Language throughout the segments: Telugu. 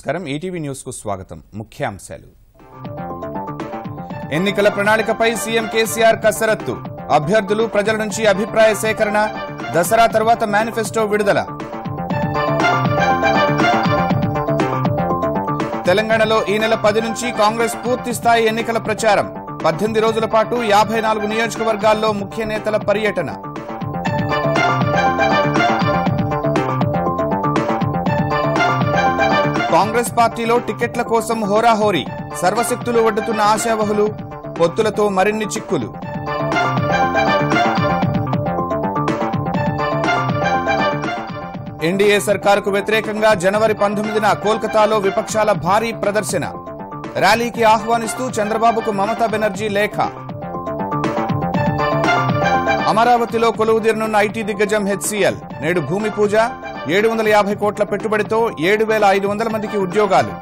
నమస్కారం ఈటీవీ న్యూస్ కు స్వాగతం ముఖ్యాంశాలు ఎన్నికల ప్రణాళికపై సీఎం కేసీఆర్ కసరత్తు అభ్యర్థులు ప్రజల నుంచి అభిప్రాయ సేకరణ దసరా తర్వాత మేనిఫెస్టో విడుదల తెలంగాణలో ఈ నెల పది నుంచి కాంగ్రెస్ పూర్తి స్థాయి ఎన్నికల ప్రచారం పద్దెనిమిది రోజుల పాటు యాభై నాలుగు నియోజకవర్గాల్లో ముఖ్య నేతల పర్యటన కాంగ్రెస్ పార్టీలో టికెట్ల కోసం హోరాహోరీ సర్వశక్తులు ఒడ్డుతున్న ఆశావహులు పొత్తులతో మరిన్ని చిక్కులు ఎన్డీఏ సర్కారుకు వ్యతిరేకంగా జనవరి పంతొమ్మిదిన కోల్కతాలో విపక్షాల భారీ ప్రదర్శన ర్యాలీకి ఆహ్వానిస్తూ చంద్రబాబుకు మమతా బెనర్జీ లేఖ అమరావతిలో కొలువుదీరనున్న ఐటీ దిగ్గజం హెచ్సీఎల్ నేడు భూమి పూజ ఏడు వందల యాభై కోట్ల పెట్టుబడితో ఏడు వేల ఐదు వందల మందికి ఉద్యోగాలు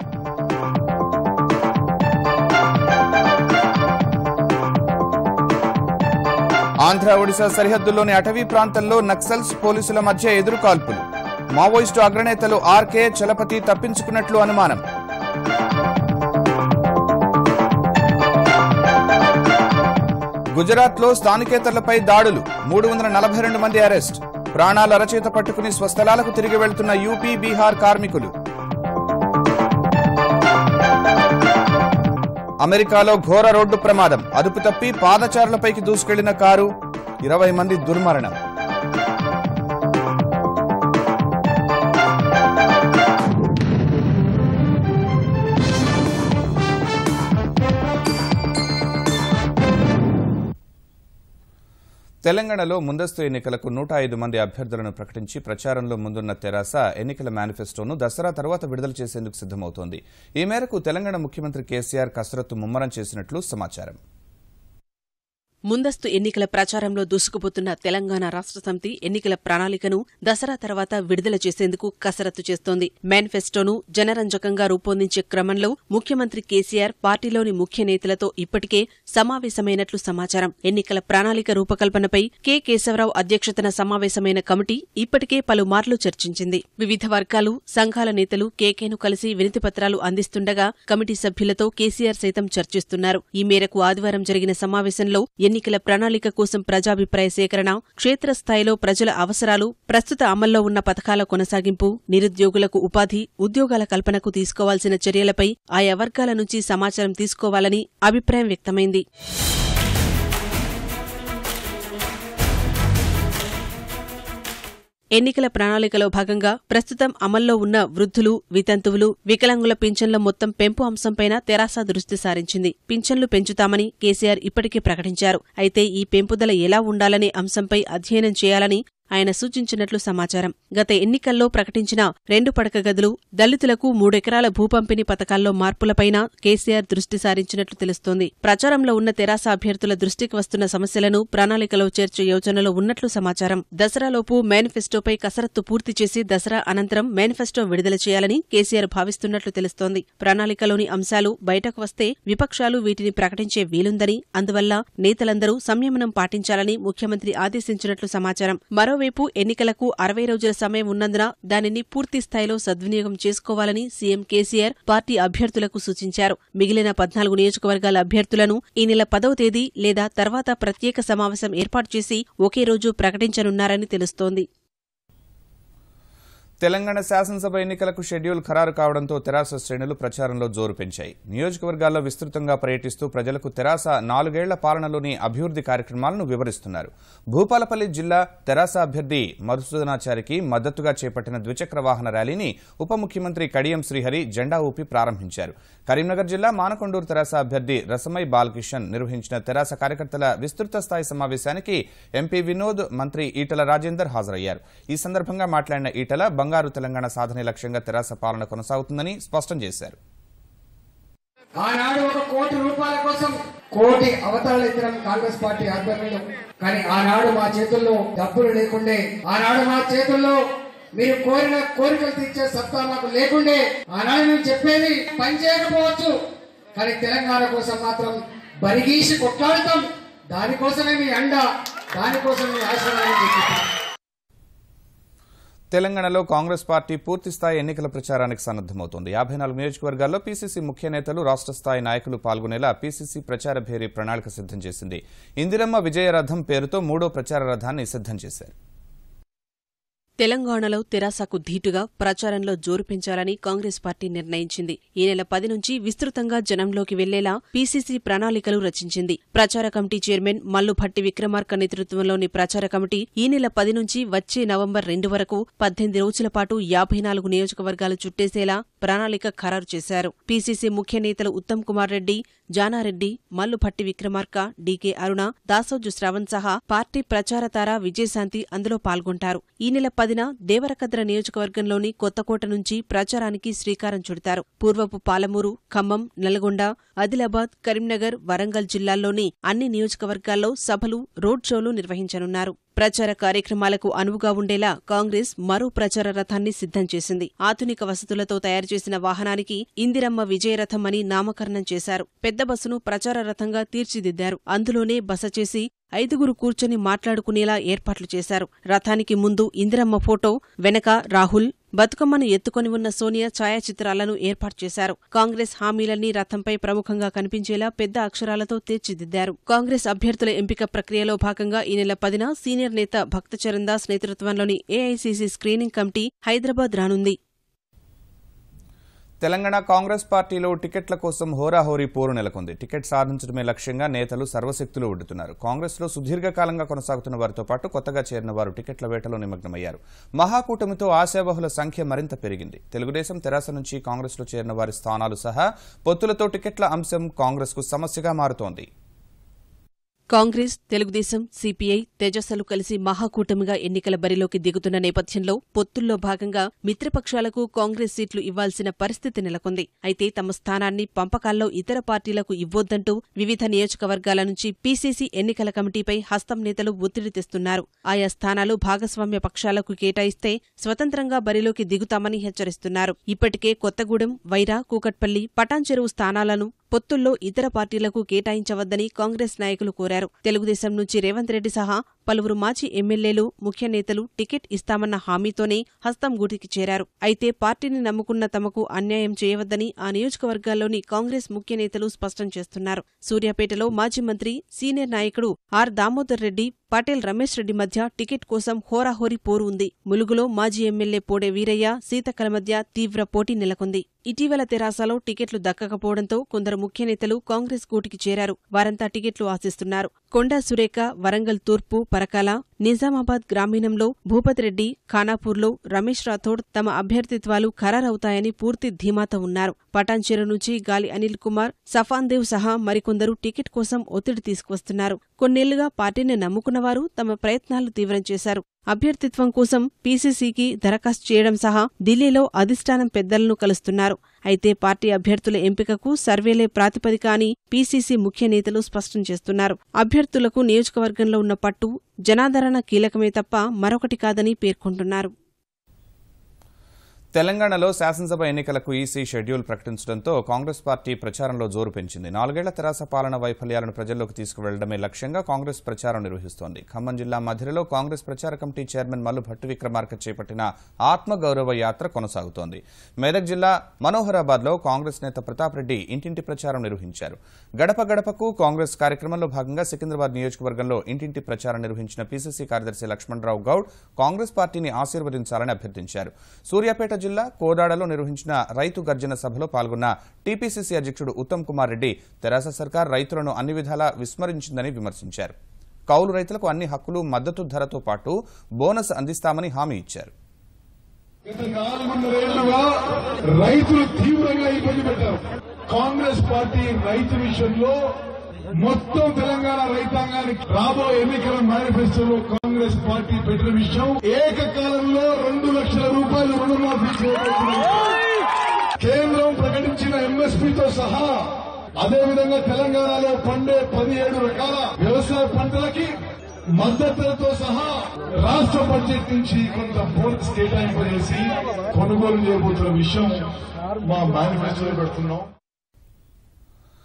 ఆంధ్ర ఒడిశా సరిహద్దుల్లోని అటవీ ప్రాంతంలో నక్సల్స్ పోలీసుల మధ్య ఎదురుకాల్పులు మావోయిస్టు అగ్రనేతలు ఆర్కే చలపతి తప్పించుకున్నట్లు అనుమానం గుజరాత్లో స్థానికేతరులపై దాడులు మూడు వందల నలభై రెండు మంది అరెస్ట్ ప్రాణాలు అరచేత పట్టుకుని స్వస్థలాలకు తిరిగి వెళ్తున్న యూపీ బీహార్ కార్మికులు అమెరికాలో ఘోర రోడ్డు ప్రమాదం అదుపు తప్పి పాదచారులపైకి దూసుకెళ్లిన కారు ఇరవై మంది దుర్మరణం తెలంగాణలో ముందస్తు ఎన్నికలకు నూట ఐదు మంది అభ్యర్థులను ప్రకటించి ప్రచారంలో ముందున్న తెరాస ఎన్నికల మేనిఫెస్టోను దసరా తర్వాత విడుదల చేసేందుకు సిద్దమవుతోంది ఈ మేరకు తెలంగాణ ముఖ్యమంత్రి కేసీఆర్ కసరత్తు ముమ్మరం చేసినట్లు సమాచారం ముందస్తు ఎన్నికల ప్రచారంలో దూసుకుపోతున్న తెలంగాణ రాష్ట్ర సమితి ఎన్నికల ప్రణాళికను దసరా తర్వాత విడుదల చేసేందుకు కసరత్తు చేస్తోంది మేనిఫెస్టోను జనరంజకంగా రూపొందించే క్రమంలో ముఖ్యమంత్రి కేసీఆర్ పార్టీలోని ముఖ్య నేతలతో ఇప్పటికే సమావేశమైనట్లు సమాచారం ఎన్నికల ప్రణాళిక రూపకల్పనపై కె కేశవరావు అధ్యక్షతన సమావేశమైన కమిటీ ఇప్పటికే పలుమార్లు చర్చించింది వివిధ వర్గాలు సంఘాల నేతలు కేకేను కలిసి వినతిపత్రాలు అందిస్తుండగా కమిటీ సభ్యులతో కేసీఆర్ సైతం చర్చిస్తున్నారు ఈ మేరకు ఆదివారం జరిగిన సమావేశంలో ఎన్నికల ప్రణాళిక కోసం ప్రజాభిప్రాయ సేకరణ క్షేత్రస్థాయిలో ప్రజల అవసరాలు ప్రస్తుత అమల్లో ఉన్న పథకాల కొనసాగింపు నిరుద్యోగులకు ఉపాధి ఉద్యోగాల కల్పనకు తీసుకోవాల్సిన చర్యలపై ఆయా వర్గాల నుంచి సమాచారం తీసుకోవాలని అభిప్రాయం వ్యక్తమైంది ఎన్నికల ప్రణాళికలో భాగంగా ప్రస్తుతం అమల్లో ఉన్న వృద్ధులు వితంతువులు వికలాంగుల పింఛన్ల మొత్తం పెంపు అంశంపైన తెరాస దృష్టి సారించింది పింఛన్లు పెంచుతామని కేసీఆర్ ఇప్పటికే ప్రకటించారు అయితే ఈ పెంపుదల ఎలా ఉండాలనే అంశంపై అధ్యయనం చేయాలని ఆయన సూచించినట్లు సమాచారం గత ఎన్నికల్లో ప్రకటించిన రెండు పడక గదులు దళితులకు మూడెకరాల భూపంపిణీ పథకాల్లో మార్పులపైన కేసీఆర్ దృష్టి సారించినట్లు తెలుస్తోంది ప్రచారంలో ఉన్న తెరాస అభ్యర్థుల దృష్టికి వస్తున్న సమస్యలను ప్రణాళికలో చేర్చే యోచనలో ఉన్నట్లు సమాచారం దసరాలోపు మేనిఫెస్టోపై కసరత్తు పూర్తి చేసి దసరా అనంతరం మేనిఫెస్టో విడుదల చేయాలని కేసీఆర్ భావిస్తున్నట్లు తెలుస్తోంది ప్రణాళికలోని అంశాలు బయటకు వస్తే విపక్షాలు వీటిని ప్రకటించే వీలుందని అందువల్ల నేతలందరూ సంయమనం పాటించాలని ముఖ్యమంత్రి ఆదేశించినట్లు సమాచారం మరోవైపు ఎన్నికలకు అరవై రోజుల సమయం ఉన్నందున దానిని పూర్తి స్థాయిలో సద్వినియోగం చేసుకోవాలని సీఎం కేసీఆర్ పార్టీ అభ్యర్థులకు సూచించారు మిగిలిన పద్నాలుగు నియోజకవర్గాల అభ్యర్థులను ఈ నెల పదవ తేదీ లేదా తర్వాత ప్రత్యేక సమావేశం ఏర్పాటు చేసి ఒకే రోజు ప్రకటించనున్నారని తెలుస్తోంది తెలంగాణ శాసనసభ ఎన్నికలకు షెడ్యూల్ ఖరారు కావడంతో తెరాస శ్రేణులు ప్రచారంలో జోరు పెంచాయి నియోజకవర్గాల్లో విస్తృతంగా పర్యటిస్తూ ప్రజలకు తెరాస నాలుగేళ్ల పాలనలోని అభివృద్ది కార్యక్రమాలను వివరిస్తున్నారు భూపాలపల్లి జిల్లా తెరాస అభ్యర్థి మధుసూదనాచారికి మద్దతుగా చేపట్టిన ద్విచక్ర వాహన ర్యాలీని ఉప ముఖ్యమంత్రి కడియం శ్రీహరి జెండా ఊపి ప్రారంభించారు కరీంనగర్ జిల్లా మానకొండూరు తెరాస అభ్యర్థి రసమై బాలకిషన్ నిర్వహించిన తెరాస కార్యకర్తల విస్తృత స్థాయి సమావేశానికి ఎంపీ వినోద్ మంత్రి ఈటల రాజేందర్ హాజరయ్యారు ఈ సందర్భంగా మాట్లాడిన ఈటల బంగారు తెలంగాణ సాధనే లక్ష్యంగా తెరాస పాలన కొనసాగుతుందని స్పష్టం చేశారు ఆనాడు ఒక కోటి రూపాయల కోసం కోటి అవతారాలు ఎత్తినాం కాంగ్రెస్ పార్టీ ఆధ్వర్యంలో కానీ ఆనాడు మా చేతుల్లో డబ్బులు లేకుండే ఆనాడు మా చేతుల్లో మీరు కోరిన కోరికలు తీర్చే సత్తా మాకు లేకుండే ఆనాడు మేము చెప్పేది పని చేయకపోవచ్చు కానీ తెలంగాణ కోసం మాత్రం బరిగీసి కొట్లాడతాం దానికోసమే మీ అండ దానికోసం మీ ఆశీర్వాదం చూపిస్తాం తెలంగాణలో కాంగ్రెస్ పార్టీ పూర్తిస్థాయి ఎన్నికల ప్రచారానికి సన్నద్దమవుతోంది యాభై నాలుగు నియోజకవర్గాల్లో పీసీసీ ముఖ్య నేతలు రాష్ట్ర స్థాయి నాయకులు పాల్గొనేలా పీసీసీ ప్రచార భేరీ ప్రణాళిక సిద్దం చేసింది ఇందిరమ్మ విజయ రథం పేరుతో మూడో ప్రచార రథాన్ని సిద్దం చేశారు తెలంగాణలో తెరాసకు ధీటుగా ప్రచారంలో జోరు పెంచాలని కాంగ్రెస్ పార్టీ నిర్ణయించింది ఈ నెల పది నుంచి విస్తృతంగా జనంలోకి వెళ్లేలా పీసీసీ ప్రణాళికలు రచించింది ప్రచార కమిటీ చైర్మన్ మల్లు భట్టి విక్రమార్క నేతృత్వంలోని ప్రచార కమిటీ ఈ నెల పది నుంచి వచ్చే నవంబర్ రెండు వరకు పద్దెనిమిది రోజుల పాటు యాభై నాలుగు నియోజకవర్గాలు చుట్టేసేలా ప్రణాళిక ఖరారు చేశారు పీసీసీ ముఖ్య నేతలు ఉత్తమ్ కుమార్ రెడ్డి జానారెడ్డి మల్లు భట్టి విక్రమార్క డీకే అరుణ దాసోజు శ్రవణ్ సహా పార్టీ ప్రచార తార విజయశాంతి అందులో పాల్గొంటారు ఈ నెల పదిన దేవరకద్ర నియోజకవర్గంలోని కొత్తకోట నుంచి ప్రచారానికి శ్రీకారం చుడతారు పూర్వపు పాలమూరు ఖమ్మం నల్గొండ ఆదిలాబాద్ కరీంనగర్ వరంగల్ జిల్లాల్లోని అన్ని నియోజకవర్గాల్లో సభలు రోడ్ షోలు నిర్వహించనున్నారు ప్రచార కార్యక్రమాలకు అనువుగా ఉండేలా కాంగ్రెస్ మరో ప్రచార రథాన్ని సిద్ధం చేసింది ఆధునిక వసతులతో తయారు చేసిన వాహనానికి ఇందిరమ్మ విజయరథం అని నామకరణం చేశారు పెద్ద బస్సును ప్రచార రథంగా తీర్చిదిద్దారు అందులోనే బస చేసి ఐదుగురు కూర్చొని మాట్లాడుకునేలా ఏర్పాట్లు చేశారు రథానికి ముందు ఇందిరమ్మ ఫోటో వెనక రాహుల్ బతుకమ్మను ఎత్తుకొని ఉన్న సోనియా ఛాయాచిత్రాలను ఏర్పాటు చేశారు కాంగ్రెస్ హామీలన్నీ రథంపై ప్రముఖంగా కనిపించేలా పెద్ద అక్షరాలతో తీర్చిదిద్దారు కాంగ్రెస్ అభ్యర్థుల ఎంపిక ప్రక్రియలో భాగంగా ఈ నెల పదిన సీనియర్ నేత భక్తచరణ్ దాస్ నేతృత్వంలోని ఏఐసీసీ స్క్రీనింగ్ కమిటీ హైదరాబాద్ రానుంది తెలంగాణ కాంగ్రెస్ పార్టీలో టికెట్ల కోసం హోరాహోరీ పోరు నెలకొంది టికెట్ సాధించడమే లక్ష్యంగా నేతలు సర్వశక్తులు ఒడ్డుతున్నారు కాంగ్రెస్లో సుదీర్ఘకాలంగా కొనసాగుతున్న వారితో పాటు కొత్తగా చేరిన వారు టికెట్ల వేటలో నిమగ్నమయ్యారు మహాకూటమితో ఆశావహుల సంఖ్య మరింత పెరిగింది తెలుగుదేశం తెరాస నుంచి కాంగ్రెస్లో చేరిన వారి స్థానాలు సహా పొత్తులతో టికెట్ల అంశం కాంగ్రెస్కు సమస్యగా మారుతోంది కాంగ్రెస్ తెలుగుదేశం సిపిఐ తేజస్సులు కలిసి మహాకూటమిగా ఎన్నికల బరిలోకి దిగుతున్న నేపథ్యంలో పొత్తుల్లో భాగంగా మిత్రపక్షాలకు కాంగ్రెస్ సీట్లు ఇవ్వాల్సిన పరిస్థితి నెలకొంది అయితే తమ స్థానాన్ని పంపకాల్లో ఇతర పార్టీలకు ఇవ్వొద్దంటూ వివిధ నియోజకవర్గాల నుంచి పీసీసీ ఎన్నికల కమిటీపై హస్తం నేతలు ఒత్తిడి తెస్తున్నారు ఆయా స్థానాలు భాగస్వామ్య పక్షాలకు కేటాయిస్తే స్వతంత్రంగా బరిలోకి దిగుతామని హెచ్చరిస్తున్నారు ఇప్పటికే కొత్తగూడెం వైరా కూకట్పల్లి పటాన్చెరువు స్థానాలను పొత్తుల్లో ఇతర పార్టీలకు కేటాయించవద్దని కాంగ్రెస్ నాయకులు కోరారు తెలుగుదేశం నుంచి రేవంత్ రెడ్డి సహా పలువురు మాజీ ఎమ్మెల్యేలు ముఖ్య నేతలు టికెట్ ఇస్తామన్న హామీతోనే హస్తం గూటికి చేరారు అయితే పార్టీని నమ్ముకున్న తమకు అన్యాయం చేయవద్దని ఆ నియోజకవర్గాల్లోని కాంగ్రెస్ ముఖ్య నేతలు స్పష్టం చేస్తున్నారు సూర్యాపేటలో మాజీ మంత్రి సీనియర్ నాయకుడు ఆర్ దామోదర్ రెడ్డి పటేల్ రమేష్ రెడ్డి మధ్య టికెట్ కోసం హోరాహోరీ పోరు ఉంది ములుగులో మాజీ ఎమ్మెల్యే పోడే వీరయ్య సీతక్కల మధ్య తీవ్ర పోటీ నెలకొంది ఇటీవల తెరాసలో టికెట్లు దక్కకపోవడంతో కొందరు ముఖ్య నేతలు కాంగ్రెస్ గూటికి చేరారు వారంతా టికెట్లు ఆశిస్తున్నారు కొండా సురేఖ వరంగల్ తూర్పు పరకాల నిజామాబాద్ గ్రామీణంలో భూపతిరెడ్డి ఖానాపూర్లో రమేష్ రాథోడ్ తమ అభ్యర్థిత్వాలు ఖరారవుతాయని పూర్తి ధీమాతో ఉన్నారు పటాన్చెరు నుంచి గాలి అనిల్ కుమార్ సఫాన్ దేవ్ సహా మరికొందరు టికెట్ కోసం ఒత్తిడి తీసుకువస్తున్నారు కొన్నేళ్లుగా పార్టీని నమ్ముకున్నవారు తమ ప్రయత్నాలు తీవ్రం చేశారు అభ్యర్థిత్వం కోసం పీసీసీకి దరఖాస్తు చేయడం సహా ఢిల్లీలో అధిష్టానం పెద్దలను కలుస్తున్నారు అయితే పార్టీ అభ్యర్థుల ఎంపికకు సర్వేలే ప్రాతిపదిక అని పీసీసీ ముఖ్య నేతలు స్పష్టం చేస్తున్నారు అభ్యర్థులకు నియోజకవర్గంలో ఉన్న పట్టు జనాదరణ కీలకమే తప్ప మరొకటి కాదని పేర్కొంటున్నారు తెలంగాణలో శాసనసభ ఎన్నికలకు ఈసీ షెడ్యూల్ ప్రకటించడంతో కాంగ్రెస్ పార్టీ ప్రచారంలో జోరు పెంచింది నాలుగేళ్ల తెరాస పాలన వైఫల్యాలను ప్రజల్లోకి తీసుకువెళ్లడమే లక్ష్యంగా కాంగ్రెస్ ప్రచారం నిర్వహిస్తోంది ఖమ్మం జిల్లా మధిరలో కాంగ్రెస్ ప్రచార కమిటీ చైర్మన్ మల్లు భట్టు విక్రమార్క చేపట్టిన ఆత్మగౌరవ యాత్ర కొనసాగుతోంది మెదక్ జిల్లా మనోహరాబాద్లో కాంగ్రెస్ నేత ప్రతాప్ రెడ్డి ఇంటింటి ప్రచారం నిర్వహించారు గడప గడపకు కాంగ్రెస్ కార్యక్రమంలో భాగంగా సికింద్రాబాద్ నియోజకవర్గంలో ఇంటింటి ప్రచారం నిర్వహించిన పీసీసీ కార్యదర్శి లక్ష్మణరావు గౌడ్ కాంగ్రెస్ పార్టీని ఆశీర్వదించాలని అభ్యర్థించారు సూర్యాపేట జిల్లా కోదాడలో నిర్వహించిన రైతు గర్జన సభలో పాల్గొన్న టీపీసీసీ అధ్యక్షుడు ఉత్తమ్ కుమార్ రెడ్డి తెరాస సర్కార్ రైతులను అన్ని విధాలా విస్మరించిందని విమర్శించారు కౌలు రైతులకు అన్ని హక్కులు మద్దతు ధరతో పాటు బోనస్ అందిస్తామని హామీ ఇచ్చారు గత నాలుగున్నరేళ్లుగా రైతులు తీవ్రంగా ఇబ్బంది పెట్టారు కాంగ్రెస్ పార్టీ రైతు విషయంలో మొత్తం తెలంగాణ రైతాంగానికి రాబో ఎన్నికల మేనిఫెస్టోలో కాంగ్రెస్ పార్టీ పెట్టిన విషయం ఏకకాలంలో రెండు లక్షల రూపాయలు రుణమాఫీ చేయబోతున్నాం కేంద్రం ప్రకటించిన ఎంఎస్పీతో సహా అదేవిధంగా తెలంగాణలో పండే పదిహేడు రకాల వ్యవసాయ పంటలకి మద్దతులతో సహా రాష్ట్ర బడ్జెట్ నుంచి కొంత బోనస్ కేటాయింపజేసి కొనుగోలు చేయబోతున్న విషయం మా మేనిఫెస్టోలో పెడుతున్నాం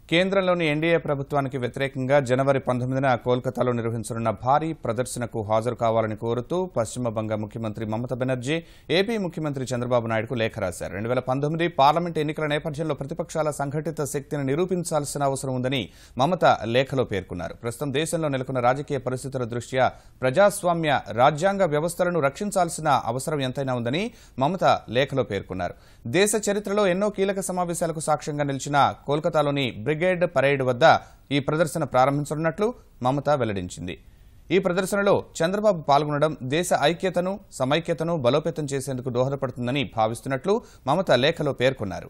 కేంద్రంలోని ఎన్డీఏ ప్రభుత్వానికి వ్యతిరేకంగా జనవరి పంతొమ్మిదిన కోల్కతాలో నిర్వహించనున్న భారీ ప్రదర్శనకు హాజరు కావాలని కోరుతూ పశ్చిమ బంగ ముఖ్యమంత్రి మమతా బెనర్జీ ఏపీ ముఖ్యమంత్రి చంద్రబాబు నాయుడుకు లేఖ రాశారు రెండు వేల పంతొమ్మిది పార్లమెంట్ ఎన్నికల నేపథ్యంలో ప్రతిపక్షాల సంఘటిత శక్తిని నిరూపించాల్సిన అవసరం ఉందని మమత లేఖలో పేర్కొన్నారు ప్రస్తుతం దేశంలో నెలకొన్న రాజకీయ పరిస్థితుల దృష్ట్యా ప్రజాస్వామ్య రాజ్యాంగ వ్యవస్థలను రక్షించాల్సిన అవసరం ఎంతైనా ఉందని మమత లేఖలో పేర్కొన్నారు దేశ చరిత్రలో ఎన్నో కీలక సమావేశాలకు సాక్ష్యంగా నిలిచిన కోల్కతాలోని బ్రిగేడ్ పరేడ్ వద్ద ఈ ప్రదర్శన ప్రారంభించనున్నట్లు మమత వెల్లడించింది ఈ ప్రదర్శనలో చంద్రబాబు పాల్గొనడం దేశ ఐక్యతను సమైక్యతను బలోపేతం చేసేందుకు దోహదపడుతుందని భావిస్తున్నట్లు మమత లేఖలో పేర్కొన్నారు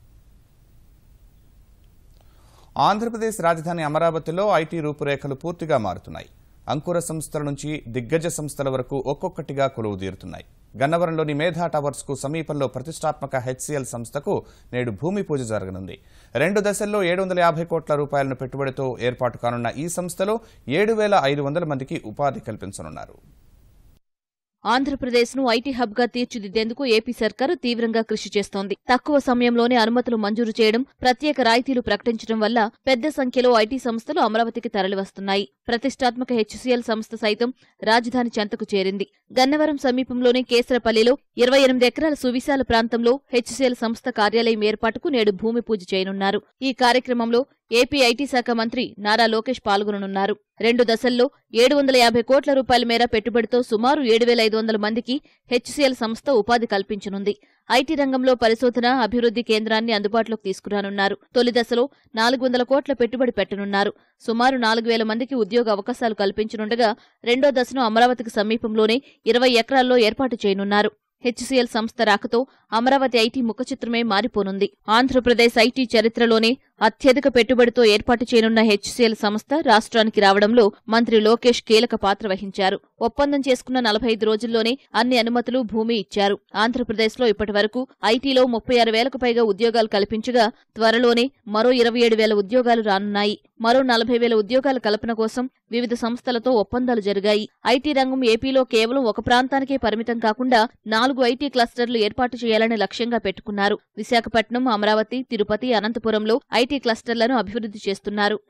ఆంధ్రప్రదేశ్ రాజధాని అమరావతిలో ఐటీ రూపురేఖలు పూర్తిగా మారుతున్నాయి అంకుర సంస్థల నుంచి దిగ్గజ సంస్థల వరకు ఒక్కొక్కటిగా కొలువు తీరుతున్నాయి గన్నవరంలోని మేధా టవర్స్ కు సమీపంలో ప్రతిష్టాత్మక హెచ్సిఎల్ సంస్థకు నేడు భూమి పూజ జరగనుంది రెండు దశల్లో ఏడు వందల యాభై కోట్ల రూపాయలను పెట్టుబడితో ఏర్పాటు కానున్న ఈ సంస్థలో ఏడు వేల ఐదు వందల మందికి ఉపాధి కల్పించనున్నారు ఆంధ్రప్రదేశ్ను ఐటీ హబ్ గా తీర్చిదిద్దేందుకు ఏపీ సర్కారు తీవ్రంగా కృషి చేస్తోంది తక్కువ సమయంలోనే అనుమతులు మంజూరు చేయడం ప్రత్యేక రాయితీలు ప్రకటించడం వల్ల పెద్ద సంఖ్యలో ఐటీ సంస్థలు అమరావతికి తరలివస్తున్నాయి ప్రతిష్టాత్మక హెచ్సిఎల్ సంస్థ సైతం రాజధాని చెంతకు చేరింది గన్నవరం సమీపంలోని కేసరపల్లిలో ఇరవై ఎనిమిది ఎకరాల సువిశాల ప్రాంతంలో హెచ్సిఎల్ సంస్థ కార్యాలయం ఏర్పాటుకు నేడు భూమి పూజ చేయనున్నారు ఈ కార్యక్రమంలో ఏపీ ఐటీ శాఖ మంత్రి నారా లోకేష్ పాల్గొననున్నారు రెండు దశల్లో ఏడు వందల యాభై కోట్ల రూపాయల మేర పెట్టుబడితో సుమారు ఏడు వేల ఐదు వందల మందికి హెచ్సిఎల్ సంస్థ ఉపాధి కల్పించనుంది ఐటీ రంగంలో పరిశోధన అభివృద్ధి కేంద్రాన్ని అందుబాటులోకి తీసుకురానున్నారు తొలి దశలో నాలుగు వందల కోట్ల పెట్టుబడి పెట్టనున్నారు సుమారు నాలుగు వేల మందికి ఉద్యోగ అవకాశాలు కల్పించనుండగా రెండో దశను అమరావతికి సమీపంలోనే ఇరవై ఎకరాల్లో ఏర్పాటు చేయనున్నారు హెచ్సిఎల్ సంస్థ రాకతో అమరావతి ఐటీ ముఖచిత్రమే మారిపోనుంది ఆంధ్రప్రదేశ్ ఐటీ చరిత్రలోనే అత్యధిక పెట్టుబడితో ఏర్పాటు చేయనున్న హెచ్సిఎల్ సంస్థ రాష్ట్రానికి రావడంలో మంత్రి లోకేష్ కీలక పాత్ర వహించారు ఒప్పందం చేసుకున్న నలభై ఐదు రోజుల్లోనే అన్ని అనుమతులు భూమి ఇచ్చారు ఆంధ్రప్రదేశ్లో ఇప్పటి వరకు ఐటీలో ముప్పై ఆరు వేలకు పైగా ఉద్యోగాలు కల్పించగా త్వరలోనే మరో ఇరవై ఏడు వేల ఉద్యోగాలు రానున్నాయి మరో నలభై వేల ఉద్యోగాల కల్పన కోసం వివిధ సంస్థలతో ఒప్పందాలు జరిగాయి ఐటీ రంగం ఏపీలో కేవలం ఒక ప్రాంతానికే పరిమితం కాకుండా నాలుగు ఐటీ క్లస్టర్లు ఏర్పాటు చేయాలని లక్ష్యంగా పెట్టుకున్నారు విశాఖపట్నం అమరావతి తిరుపతి అనంతపురంలో ఐటీ క్లస్టర్లను అభివృద్ధి చేస్తున్నారు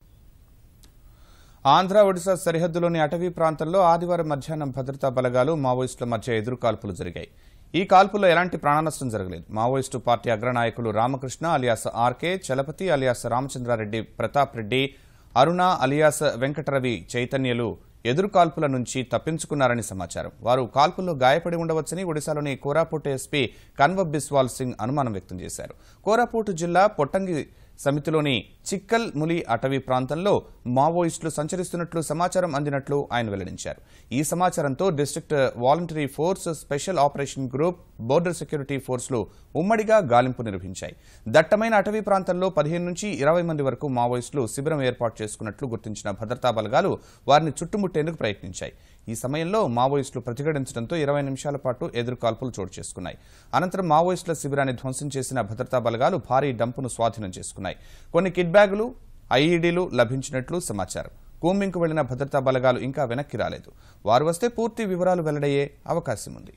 ఆంధ్ర ఒడిశా సరిహద్దులోని అటవీ ప్రాంతంలో ఆదివారం మధ్యాహ్నం భద్రతా బలగాలు మావోయిస్టుల మధ్య ఎదురు కాల్పులు జరిగాయి ఈ కాల్పుల్లో ఎలాంటి ప్రాణనష్టం జరగలేదు మావోయిస్టు పార్టీ అగ్రనాయకులు Ramakrishna alias RK Chalapathi alias Ramachandrareddy Pratap Reddy Aruna alias Venkataravi చైతన్యలు ఎదురు కాల్పుల నుంచి తప్పించుకున్నారని సమాచారం వారు కాల్పుల్లో గాయపడి ఉండవచ్చని ఒడిశాలోని కోరాపుట్ ఎస్పీ కన్వబ్ బిస్వాల్ సింగ్ అనుమానం వ్యక్తం చేశారు కోరాపుట్ జిల్లా పొట్టంగి సమితిలోని చిక్కల్ ములి అటవీ ప్రాంతంలో మావోయిస్టులు సంచరిస్తున్నట్లు సమాచారం అందినట్లు ఆయన వెల్లడించారు ఈ సమాచారంతో district voluntary force special operation group border security ఫోర్స్లు ఉమ్మడిగా గాలింపు నిర్వహించాయి దట్టమైన అటవీ ప్రాంతంలో పదిహేను నుంచి ఇరవై మంది వరకు మావోయిస్టులు శిబిరం ఏర్పాటు చేసుకున్నట్లు గుర్తించిన భద్రతా బలగాలు వారిని చుట్టుముట్టేందుకు ప్రయత్నించాయి ఈ సమయంలో మావోయిస్టులు ప్రతిఘటించడంతో ఇరవై నిమిషాల పాటు ఎదురు కాల్పులు చోటు చేసుకున్నాయి అనంతరం మావోయిస్టుల శిబిరాన్ని ధ్వంసం చేసిన భద్రతా బలగాలు భారీ డంపును స్వాధీనం చేసుకున్నాయి కొన్ని కిడ్ బ్యాగులు ఐఈడీలు లభించినట్లు సమాచారం కూంబింగ్కు వెళ్లిన భద్రతా బలగాలు ఇంకా వెనక్కి రాలేదు వారు వస్తే పూర్తి వివరాలు వెల్లడయ్యే అవకాశం ఉంది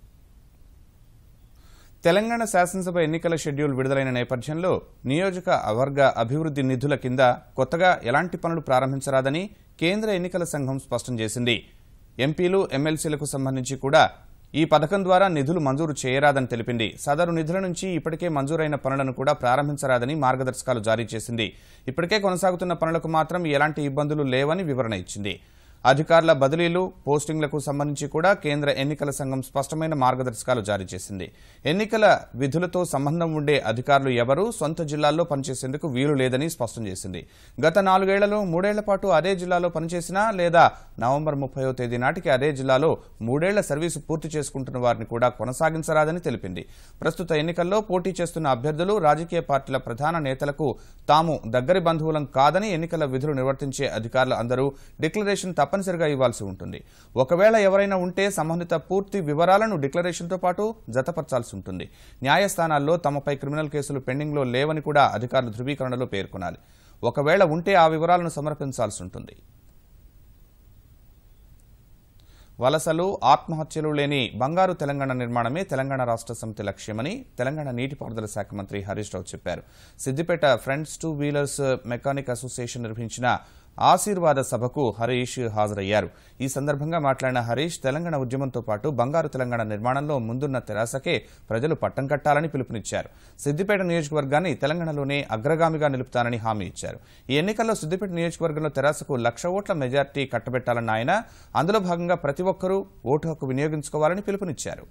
తెలంగాణ శాసనసభ ఎన్నికల షెడ్యూల్ విడుదలైన నేపథ్యంలో నియోజక వర్గ అభివృద్ధి నిధుల కింద కొత్తగా ఎలాంటి పనులు ప్రారంభించరాదని కేంద్ర ఎన్నికల సంఘం స్పష్టం చేసింది ఎంపీలు ఎమ్మెల్సీలకు సంబంధించి కూడా ఈ పథకం ద్వారా నిధులు మంజూరు చేయరాదని తెలిపింది సదరు నిధుల నుంచి ఇప్పటికే మంజూరైన పనులను కూడా ప్రారంభించరాదని మార్గదర్శకాలు జారీ చేసింది ఇప్పటికే కొనసాగుతున్న పనులకు మాత్రం ఎలాంటి ఇబ్బందులు లేవని వివరణ ఇచ్చింది అధికారుల బదిలీలు పోస్టింగ్లకు సంబంధించి కూడా కేంద్ర ఎన్నికల సంఘం స్పష్టమైన మార్గదర్శకాలు జారీ చేసింది ఎన్నికల విధులతో సంబంధం ఉండే అధికారులు ఎవరూ సొంత జిల్లాల్లో పనిచేసేందుకు వీలు లేదని స్పష్టం చేసింది గత నాలుగేళ్లలో మూడేళ్ల పాటు అదే జిల్లాలో పనిచేసినా లేదా నవంబర్ ముప్పయో తేదీ నాటికి అదే జిల్లాలో మూడేళ్ల సర్వీసు పూర్తి చేసుకుంటున్న వారిని కూడా కొనసాగించరాదని తెలిపింది ప్రస్తుత ఎన్నికల్లో పోటీ చేస్తున్న అభ్యర్థులు రాజకీయ పార్టీల ప్రధాన నేతలకు తాము దగ్గరి బంధువులం కాదని ఎన్నికల విధులు నిర్వర్తించే అధికారులు అందరూ డిక్లరేషన్ తప్పనిసరిగా ఇవ్వాల్సి ఉంటుంది ఒకవేళ ఎవరైనా ఉంటే సంబంధిత పూర్తి వివరాలను డిక్లరేషన్తో పాటు జతపరచాల్సి ఉంటుంది న్యాయస్థానాల్లో తమపై క్రిమినల్ కేసులు పెండింగ్లో లేవని కూడా అధికారులు ధృవీకరణలో పేర్కొనాలి ఒకవేళ ఉంటే ఆ వివరాలను సమర్పించాల్సి ఉంటుంది వలసలు ఆత్మహత్యలు లేని బంగారు తెలంగాణ నిర్మాణమే తెలంగాణ రాష్ట్ర సమితి లక్ష్యమని తెలంగాణ నీటిపారుదల శాఖ మంత్రి హరీష్ రావు చెప్పారు Siddipet friends two wheelers mechanic association నిర్వహించిన ఆశీర్వాద సభకు హరీష్ హాజరయ్యారు ఈ సందర్భంగా మాట్లాడిన హరీష్ తెలంగాణ ఉద్యమంతో పాటు బంగారు తెలంగాణ నిర్మాణంలో ముందున్న తెరాసకే ప్రజలు పట్టం కట్టాలని పిలుపునిచ్చారు సిద్దిపేట నియోజకవర్గాన్ని తెలంగాణలోనే అగ్రగామిగా నిలుపుతానని హామీ ఇచ్చారు ఈ ఎన్నికల్లో సిద్దిపేట నియోజకవర్గంలో తెరాసకు లక్ష ఓట్ల మెజార్టీ కట్టబెట్టాలన్న ఆయన అందులో భాగంగా ప్రతి ఒక్కరూ ఓటు హక్కు వినియోగించుకోవాలని పిలుపునిచ్చారు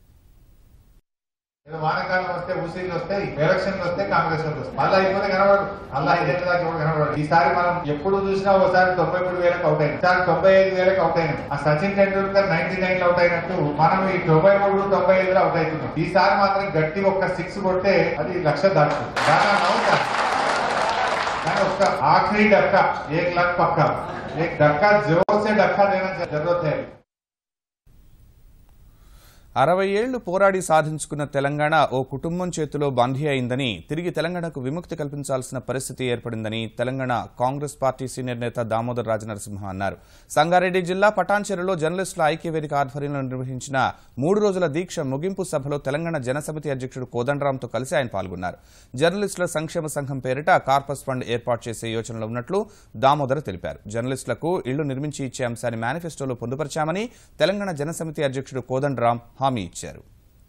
ఏదో వానకాలం వస్తే ఊసీలు వస్తాయి ఎలక్షన్లు వస్తే కాంగ్రెస్ వాళ్ళు వస్తాయి మళ్ళీ అయిపోతే కనబడదు మళ్ళీ ఐదేళ్ళ దాకా కూడా కనబడదు ఈసారి మనం ఎప్పుడు చూసినా ఒకసారి తొంభై మూడు వేలకు అవుట్ అయినాం ఈసారి తొంభై ఐదు వేలకు అవుట్ అయినాం ఆ సచిన్ టెండూల్కర్ నైన్టీ నైన్ లో అవుట్ అయినట్టు మనం ఈ తొంభై మూడు తొంభై ఐదులో అవుట్ అవుతున్నాం ఈసారి మాత్రం గట్టి ఒక్క సిక్స్ కొడితే అది లక్ష దాటు దాకా అవుతా కానీ ఒక్క ఆఖరి డక్కా ఏక్ लाख పక్కా एक धक्का जोर से धक्का देना जरूरत है అరవై ఏళ్లు పోరాడి సాధించుకున్న తెలంగాణ ఓ కుటుంబం చేతిలో బందీ అయిందని తిరిగి తెలంగాణకు విముక్తి కల్పించాల్సిన పరిస్థితి ఏర్పడిందని తెలంగాణ కాంగ్రెస్ పార్టీ సీనియర్ నేత దామోదర్ రాజనరసింహ అన్నారు సంగారెడ్డి జిల్లా పటాన్చెరులో జర్నలిస్టుల ఐక్యవేదిక ఆధ్వర్యంలో నిర్వహించిన మూడు రోజుల దీక్ష ముగింపు సభలో తెలంగాణ జనసమితి అధ్యక్షుడు కోదండరాంతో కలిసి ఆయన పాల్గొన్నారు జర్నలిస్టుల సంక్షేమ సంఘం పేరిట కార్పస్ ఫండ్ ఏర్పాటు చేసే యోచనలో ఉన్నట్లు దామోదర్ తెలిపారు జర్నలిస్టులకు ఇళ్లు నిర్మించి ఇచ్చే అంశాన్ని మేనిఫెస్టోలో పొందుపరిచామని తెలంగాణ జనసమితి అధ్యక్షుడు కోదండరాం హామీ ఇచ్చారు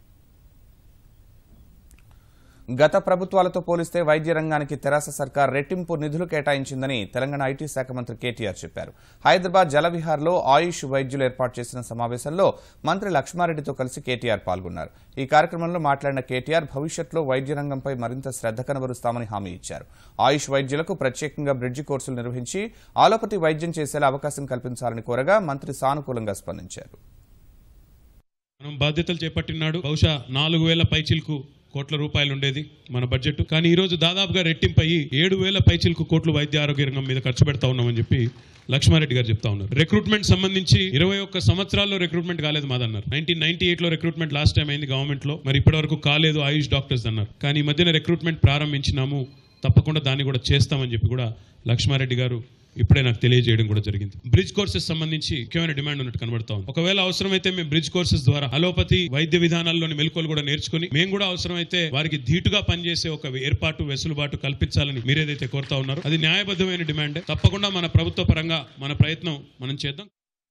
గత ప్రభుత్వాలతో పోలిస్తే వైద్య రంగానికి తెరాస సర్కార్ రెట్టింపు నిధులు కేటాయించిందని తెలంగాణ ఐటీ శాఖ మంత్రి కేటీఆర్ చెప్పారు హైదరాబాద్ జలవిహార్లో ఆయుష్ వైద్యులు ఏర్పాటు చేసిన సమావేశంలో మంత్రి లక్ష్మారెడ్డితో కలిసి కేటీఆర్ పాల్గొన్నారు ఈ కార్యక్రమంలో మాట్లాడిన కేటీఆర్ భవిష్యత్తులో వైద్య రంగంపై మరింత శ్రద్ధ కనబరుస్తామని హామీ ఇచ్చారు ఆయుష్ వైద్యులకు ప్రత్యేకంగా బ్రిడ్జి కోర్సులు నిర్వహించి ఆలోపతి వైద్యం చేసేలా అవకాశం కల్పించాలని కోరగా మంత్రి సానుకూలంగా స్పందించారు మనం బాధ్యతలు చేపట్టినాడు బహుశా నాలుగు వేల పైచిల్కు కోట్ల రూపాయలు ఉండేది మన బడ్జెట్ కానీ ఈ రోజు దాదాపుగా రెట్టింపయ్యి ఏడు వేల పైచిల్కు కోట్లు వైద్య ఆరోగ్య రంగం మీద ఖర్చు పెడతా ఉన్నామని చెప్పి లక్ష్మారెడ్డి గారు చెప్తా ఉన్నారు రిక్రూట్మెంట్ సంబంధించి ఇరవై ఒక్క సంవత్సరాల్లో రిక్రూట్మెంట్ కాలేదు మాదన్నారు నైన్టీన్ నైన్టీ ఎయిట్ లో రిక్రూట్మెంట్ లాస్ట్ టైం అయింది గవర్నమెంట్ లో మరి ఇప్పటి వరకు కాలేదు ఆయుష్ డాక్టర్స్ అన్నారు కానీ ఈ మధ్యన రిక్రూట్మెంట్ ప్రారంభించినాము తప్పకుండా దాన్ని కూడా చేస్తామని చెప్పి కూడా లక్ష్మారెడ్డి గారు ఇప్పుడే నాకు తెలియజేయడం కూడా జరిగింది బ్రిడ్జ్ కోర్సెస్ సంబంధించి ముఖ్యమైన డిమాండ్ ఉన్నట్టు కనబడతా ఉంది ఒకవేళ అవసరమైతే మేము బ్రిడ్జ్ కోర్సెస్ ద్వారా అలోపతి వైద్య విధానాల్లోని మెలకువలు కూడా నేర్చుకుని మేము కూడా అవసరమైతే వారికి ధీటుగా పనిచేసే ఒక ఏర్పాటు వెసులుబాటు కల్పించాలని మీరేదైతే కోరుతా ఉన్నారో అది న్యాయబద్ధమైన డిమాండ్ తప్పకుండా మన ప్రభుత్వ పరంగా మన ప్రయత్నం మనం చేద్దాం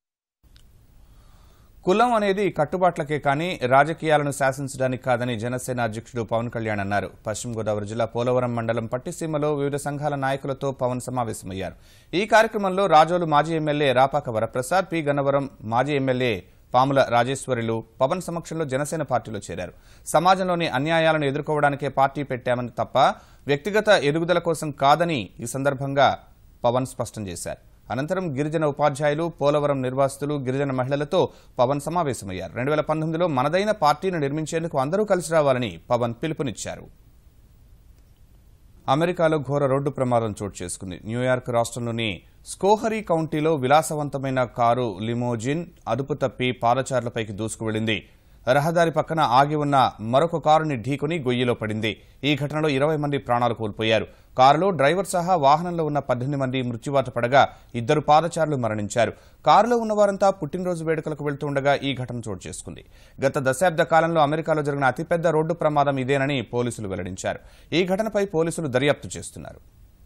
కులం అనేది కట్టుబాట్లకే కానీ రాజకీయాలను శాసించడానికి కాదని జనసేన అధ్యక్షుడు పవన్ కళ్యాణ్ అన్నారు పశ్చిమ గోదావరి జిల్లా పోలవరం మండలం పట్టిసీమలో వివిధ సంఘాల నాయకులతో పవన్ సమావేశమయ్యారు ఈ కార్యక్రమంలో రాజోలు మాజీ ఎమ్మెల్యే రాపాక వరప్రసాద్ పి గన్నవరం మాజీ ఎమ్మెల్యే పాముల రాజేశ్వరులు పవన్ సమక్షంలో జనసేన పార్టీలో చేరారు సమాజంలోని అన్యాయాలను ఎదుర్కోవడానికే పార్టీ పెట్టామని తప్ప వ్యక్తిగత ఎదుగుదల కోసం కాదని ఈ సందర్భంగా పవన్ స్పష్టం చేశారు అనంతరం గిరిజన ఉపాధ్యాయులు పోలవరం నిర్వాసితులు గిరిజన మహిళలతో పవన్ సమావేశమయ్యారు రెండు వేల పంతొమ్మిదిలో మనదైన పార్టీని నిర్మించేందుకు అందరూ కలిసి రావాలని పవన్ పిలుపునిచ్చారు అమెరికాలో ఘోర రోడ్డు ప్రమాదం చోటు చేసుకుంది న్యూయార్క్ రాష్ట్రంలోని స్కోహరీ కౌంటీలో విలాసవంతమైన కారు లిమోజిన్ అదుపు తప్పి పాదచారులపైకి దూసుకు వెళ్లింది రహదారి పక్కన ఆగి ఉన్న మరొక కారుని ఢీకొని గొయ్యిలో పడింది ఈ ఘటనలో ఇరవై మంది ప్రాణాలు కోల్పోయారు కారులో డ్రైవర్ సహా వాహనంలో ఉన్న పద్దెనిమిది మంది మృత్యువాత పడగా ఇద్దరు పాదచారులు మరణించారు కారులో ఉన్న వారంతా పుట్టినరోజు వేడుకలకు వెళ్తుండగా ఈ ఘటన చోటు చేసుకుంది గత దశాబ్ద కాలంలో అమెరికాలో జరిగిన అతిపెద్ద రోడ్డు ప్రమాదం ఇదేనని పోలీసులు వెల్లడించారు ఈ ఘటనపై పోలీసులు దర్యాప్తు చేస్తున్నారు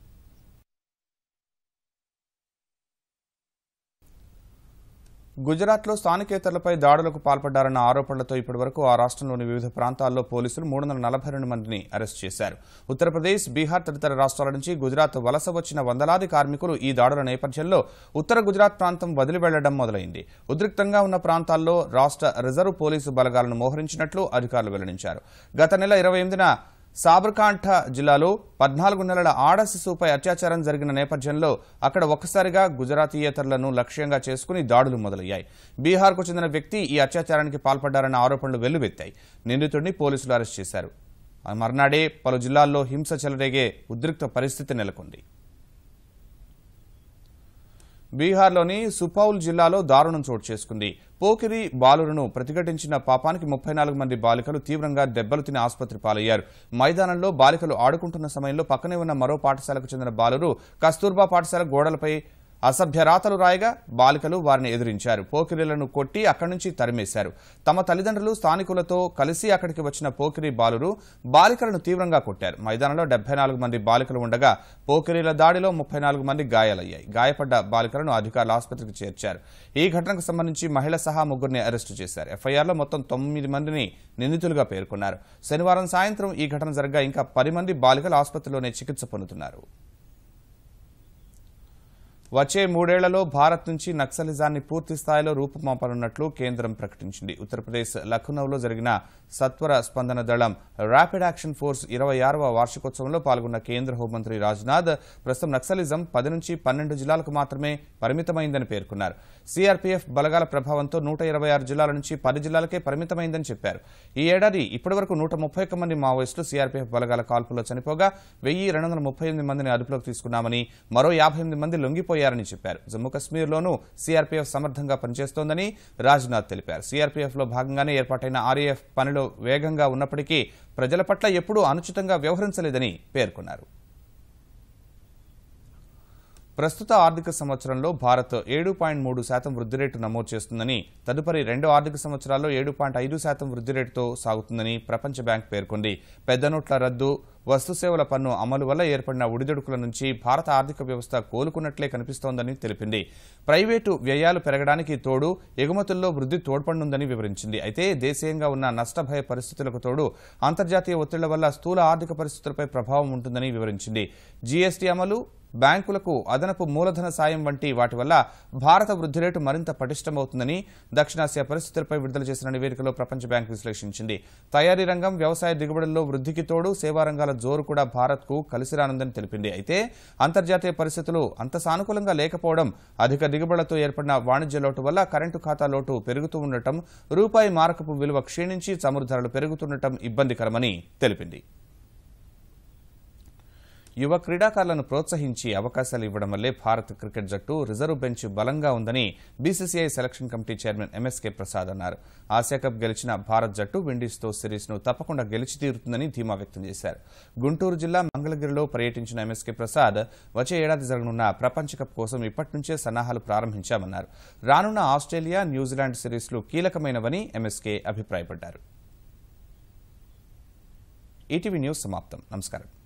గుజరాత్లో స్థానికేతరులపై దాడులకు పాల్పడ్డారన్న ఆరోపణలతో ఇప్పటివరకు ఆ రాష్ట్రంలోని వివిధ ప్రాంతాల్లో పోలీసులు మూడు వందల నలభై రెండు మందిని అరెస్ట్ చేశారు ఉత్తరప్రదేశ్ బీహార్ తదితర రాష్ట్రాల నుంచి గుజరాత్ వలస వచ్చిన వందలాది కార్మికులు ఈ దాడుల నేపథ్యంలో ఉత్తర గుజరాత్ ప్రాంతం వదిలి వెళ్లడం మొదలైంది ఉద్రిక్తంగా ఉన్న ప్రాంతాల్లో రాష్ట్ర రిజర్వ్ పోలీసు బలగాలను మోహరించినట్లు అధికారులు వెల్లడించారు గత నెల ఇరవై ఎనిమిదిన సాబర్కాంఠ జిల్లాలో పద్నాలుగు నెలల ఆడ శిశువుపై అత్యాచారం జరిగిన నేపథ్యంలో అక్కడ ఒక్కసారిగా గుజరాతీయేతరులను లక్ష్యంగా చేసుకుని దాడులు మొదలయ్యాయి బీహార్కు చెందిన వ్యక్తి ఈ అత్యాచారానికి పాల్పడ్డారన్న ఆరోపణలు వెల్లువెత్తాయి నిందితుడిని పోలీసులు అరెస్ట్ చేశారు ఆ మర్నాడే పలు జిల్లాల్లో హింస చెలరేగే ఉద్రిక్త పరిస్థితి నెలకొంది బీహార్లోని సుపౌల్ జిల్లాలో దారుణం చోటు చేసుకుంది పోకిరి బాలులను ప్రతిఘటించిన పాపానికి ముప్పై నాలుగు మంది బాలికలు తీవ్రంగా దెబ్బలు తిని ఆసుపత్రి పాలయ్యారు మైదానంలో బాలికలు ఆడుకుంటున్న సమయంలో పక్కనే ఉన్న మరో పాఠశాలకు చెందిన బాలురు కస్తూర్బా పాఠశాల గోడలపై అసభ్య రాతలు రాయగా బాలికలు వారిని ఎదిరించారు పోకిరీలను కొట్టి అక్కడి నుంచి తరిమేశారు తమ తల్లిదండ్రులు స్థానికులతో కలిసి అక్కడికి వచ్చిన పోకిరి బాలురు బాలికలను తీవ్రంగా కొట్టారు మైదానంలో డెబ్బై నాలుగు మంది బాలికలు ఉండగా పోకిరీల దాడిలో ముప్పై నాలుగు మంది గాయాలయ్యాయి గాయపడ్డ బాలికలను అధికారులు ఆసుపత్రికి చేర్చారు ఈ ఘటనకు సంబంధించి మహిళ సహా ముగ్గురిని అరెస్టు చేశారు ఎఫ్ఐఆర్లో మొత్తం తొమ్మిది మందిని నిందితులుగా పేర్కొన్నారు శనివారం సాయంత్రం ఈ ఘటన జరగా ఇంకా పది మంది బాలికలు ఆసుపత్రిలోనే చికిత్స పొందుతున్నారు వచ్చే మూడేళ్లలో భారత్ నుంచి నక్సలిజాన్ని పూర్తి స్థాయిలో రూపుమాపనున్నట్లు కేంద్రం ప్రకటించింది ఉత్తరప్రదేశ్ లఖనౌలో జరిగిన సత్వర స్పందన దళం ర్యాపిడ్ యాక్షన్ ఫోర్స్ ఇరవై ఆరవ వార్షికోత్సవంలో పాల్గొన్న కేంద్ర హోంమంత్రి రాజ్నాథ్ ప్రస్తుతం నక్సలిజం పది నుంచి పన్నెండు జిల్లాలకు మాత్రమే పరిమితమైందని పేర్కొన్నారు సీఆర్పీఎఫ్ బలగాల ప్రభావంతో నూట ఇరవై ఆరు జిల్లాల నుంచి పది జిల్లాలకే పరిమితమైందని చెప్పారు ఈ ఏడాది ఇప్పటివరకు నూట ముప్పై ఒక్క మంది మావోయిస్టులు సీఆర్పీఎఫ్ బలగాల కాల్పుల్లో చనిపోగా వెయ్యి రెండు వందల ముప్పై ఎనిమిది మందిని అదుపులోకి తీసుకున్నామని మరో యాభై ఎనిమిది మంది లొంగిపోయారని చెప్పారు జమ్మూ కశ్మీర్లోనూ సీఆర్పీఎఫ్ సమర్థంగా పనిచేస్తోందని రాజ్నాథ్ తెలిపారు సీఆర్పీఎఫ్లో భాగంగానే ఏర్పాటైన ఆర్ఏఎఫ్ పనిలో వేగంగా ఉన్నప్పటికీ ప్రజల పట్ల ఎప్పుడూ అనుచితంగా వ్యవహరించలేదని పేర్కొన్నారు ప్రస్తుత ఆర్థిక సంవత్సరంలో భారత్ ఏడు పాయింట్ మూడు శాతం వృద్ధి రేటు నమోదు చేస్తుందని తదుపరి రెండు ఆర్థిక సంవత్సరాల్లో ఏడు పాయింట్ ఐదు శాతం వృద్ధి రేటుతో సాగుతుందని ప్రపంచ బ్యాంక్ పేర్కొంది పెద్ద నోట్ల రద్దు వస్తుసేవల పన్ను అమలు వల్ల ఏర్పడిన ఒడిదుడుకుల నుంచి భారత ఆర్థిక వ్యవస్థ కోలుకున్నట్లే కనిపిస్తోందని తెలిపింది ప్రైవేటు వ్యయాలు పెరగడానికి తోడు ఎగుమతుల్లో వృద్ధి తోడ్పడనుందని వివరించింది అయితే దేశీయంగా ఉన్న నష్టభయ పరిస్థితులకు తోడు అంతర్జాతీయ ఒత్తిళ్ల వల్ల స్థూల ఆర్థిక పరిస్థితులపై ప్రభావం ఉంటుందని వివరించింది జీఎస్టీ అమలు బ్యాంకులకు అదనపు మూలధన సాయం వంటి వాటి వల్ల భారత వృద్ధి రేటు మరింత పటిష్టమవుతుందని దక్షిణాసియా పరిస్థితులపై విడుదల చేసిన నివేదికలో ప్రపంచ బ్యాంక్ విశ్లేషించింది తయారీ రంగం వ్యవసాయ దిగుబడుల్లో వృద్ధికి తోడు సేవా రంగాల జోరు కూడా భారత్కు కలిసి రానుందని తెలిపింది అయితే అంతర్జాతీయ పరిస్థితులు అంత సానుకూలంగా లేకపోవడం అధిక దిగుబడులతో ఏర్పడిన వాణిజ్య లోటు వల్ల కరెంటు ఖాతా లోటు పెరుగుతూ ఉండటం రూపాయి మారకపు విలువ క్షీణించి చమురు ధరలు పెరుగుతుండటం ఇబ్బందికరమని తెలిపింది యువ క్రీడాకారులను ప్రోత్సహించి అవకాశాలు ఇవ్వడం వల్లే భారత్ క్రికెట్ జట్టు రిజర్వ్ బెంచ్ బలంగా ఉందని BCCI selection committee chairman MSK Prasad అన్నారు ఆసియా కప్ గెలిచిన భారత్ జట్టు విండీస్తో సిరీస్ను తప్పకుండా గెలిచి తీరుతుందని ధీమా వ్యక్తం చేశారు గుంటూరు జిల్లా మంగళగిరిలో పర్యటించిన ఎంఎస్కే ప్రసాద్ వచ్చే ఏడాది జరగనున్న ప్రపంచ కప్ కోసం ఇప్పటి నుంచే సన్నాహాలు ప్రారంభించామన్నారు రానున్న ఆస్ట్రేలియా న్యూజిలాండ్ సిరీస్లు కీలకమైనవని ఎంఎస్కే అభిప్రాయపడ్డారు ఈటీవీ న్యూస్ సమాప్తం నమస్కారం